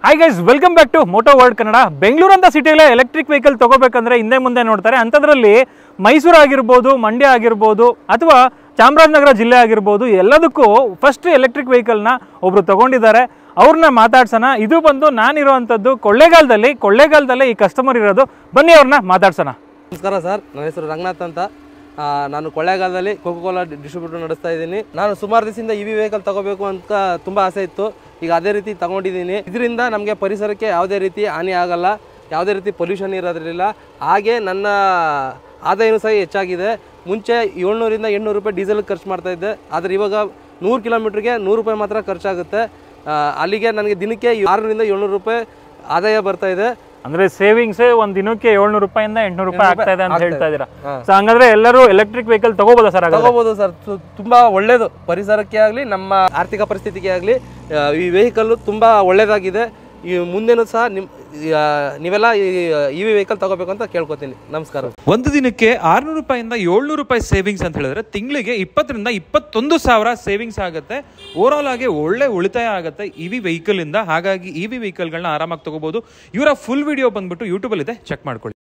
Hi guys welcome back to moto world Kannada Bengaluru ಅಂತ ಸಿಟಿಯಲ್ಲೇ electric vehicle ತಗೋಬೇಕಂದ್ರೆ ಹಿಂದೆ ಮುಂದೆ ನೋಡ್ತಾರೆ ಅಂಥದ್ರಲ್ಲಿ ಮೈಸೂರು ಆಗಿರ್ಬೋದು ಮಂಡ್ಯ ಆಗಿರ್ಬೋದು ಅಥವಾ ಚಾಮರಾಜನಗರ ಜಿಲ್ಲೆ ಆಗಿರ್ಬೋದು ಎಲ್ಲದಕ್ಕೂ ಫಸ್ಟ್ ಎಲೆಕ್ಟ್ರಿಕ್ ವೆಹಿಕಲ್ನ ಒಬ್ರು ತಗೊಂಡಿದ್ದಾರೆ ಅವ್ರನ್ನ ಮಾತಾಡ್ಸೋಣ ಇದು ಬಂದು ನಾನಿರುವಂಥದ್ದು ಕೊಳ್ಳೇಗಾಲದಲ್ಲಿ ಕೊಳ್ಳೇಗಾಲದಲ್ಲೇ ಈ ಕಸ್ಟಮರ್ ಇರೋದು ಬನ್ನಿ ಅವ್ರನ್ನ ಮಾತಾಡ್ಸೋಣ ನಮಸ್ಕಾರ ಸರ್ ನನ್ನ ಹೆಸರು ರಂಗನಾಥ್ ಅಂತ ಆ, ನಾನು ಕೊಳ್ಳೇಗಾಲದಲ್ಲಿ ಕೋಕೋ ಕೋಲಾ ಡಿಸ್ಟ್ರಿಬ್ಯೂಟರ್ ನಡೆಸ್ತಾ ಇದ್ದೀನಿ ನಾನು ಸುಮಾರು ದಿವಸದಿಂದ ಇ ವಿ ವೆಹಿಕಲ್ ತಗೋಬೇಕು ಅಂತ ತುಂಬ ಆಸೆ ಇತ್ತು ಈಗ ಅದೇ ರೀತಿ ತಗೊಂಡಿದ್ದೀನಿ ಇದರಿಂದ ನಮಗೆ ಪರಿಸರಕ್ಕೆ ಯಾವುದೇ ರೀತಿ ಹಾನಿ ಆಗಲ್ಲ ಯಾವುದೇ ರೀತಿ ಪೊಲ್ಯೂಷನ್ ಇರೋದ್ರಿಲ್ಲ ಹಾಗೆ ನನ್ನ ಆದಾಯನೂ ಸಹ ಹೆಚ್ಚಾಗಿದೆ ಮುಂಚೆ ಏಳ್ನೂರಿಂದ ಎಂಟ್ನೂರು ರೂಪಾಯಿ ಡೀಸೆಲ್ ಖರ್ಚು ಮಾಡ್ತಾ ಇದ್ದೆ ಆದರೆ ಇವಾಗ ನೂರು ಕಿಲೋಮೀಟ್ರಿಗೆ ನೂರು ರೂಪಾಯಿ ಮಾತ್ರ ಖರ್ಚಾಗುತ್ತೆ ಆ, ಅಲ್ಲಿಗೆ ನನಗೆ ದಿನಕ್ಕೆ ಆರರಿಂದ ಏಳ್ನೂರು ರೂಪಾಯಿ ಆದಾಯ ಬರ್ತಾ ಇದೆ ಅಂದ್ರೆ ಸೇವಿಂಗ್ಸ್ ಒಂದ್ ದಿನಕ್ಕೆ ಏಳ್ನೂರು ರೂಪಾಯಿಂದ ಎಂಟ್ನೂರು ರೂಪಾಯಿ ಆಗ್ತಾ ಇದೆ ಅಂತ ಆಗ್ತಾ ಹೇಳ್ತಾ ಇದೆ. ಇದ್ದೀರಾ ಹಾ. ಸೊ ಹಂಗಂದ್ರೆ ಎಲ್ಲರೂ ಎಲೆಕ್ಟ್ರಿಕ್ ವೆಹಿಕಲ್ ತಗೋಬೋದಾ ಸರ್ ಹಾಗಾದ್ರೆ ತಗೋಬಹುದು ಸರ್ ತು- ತುಂಬಾ ಒಳ್ಳೇದು ಪರಿಸರಕ್ಕೆ ಆಗಲಿ ನಮ್ಮ ಆರ್ಥಿಕ ಪರಿಸ್ಥಿತಿಗೆ ಆಗಲಿ ಈ ವೆಹಿಕಲ್ ತುಂಬಾ ಒಳ್ಳೇದಾಗಿದೆ ಈ ಮುಂದೆನೂ ಸಹ ನಿಮ್ ಆ, ನೀವೆಲ್ಲ ಈ ವಿ ವೆಹಿಕಲ್ ತಗೋಬೇಕು ಅಂತ ಕೇಳ್ಕೊತೀನಿ ನಮಸ್ಕಾರ ಒಂದು ದಿನಕ್ಕೆ ಆರ್ನೂರು ರೂಪಾಯಿಂದ ಏಳ್ನೂರು ರೂಪಾಯಿ ಸೇವಿಂಗ್ಸ್ ಅಂತ ಹೇಳಿದ್ರೆ ತಿಂಗಳಿಗೆ ಇಪ್ಪತ್ತರಿಂದ ಇಪ್ಪತ್ತೊಂದು ಸಾವಿರ ಸೇವಿಂಗ್ಸ್ ಆಗುತ್ತೆ ಓವರ್ ಆಲ್ ಆಗಿ ಒಳ್ಳೆ ಉಳಿತಾಯ ಆಗುತ್ತೆ ಇ ವಿ ವೆಹಿಕಲ್ ಇಂದ ಹಾಗಾಗಿ ಇ ವಿ ವೆಹಿಕಲ್ಗಳನ್ನ ಆರಾಮಾಗಿ ತಗೋಬಹುದು ಇವರ ಫುಲ್ ವಿಡಿಯೋ ಬಂದ್ಬಿಟ್ಟು ಯೂಟ್ಯೂಬ್ ಇದೆ ಚೆಕ್ ಮಾಡ್ಕೊಳ್ಳಿ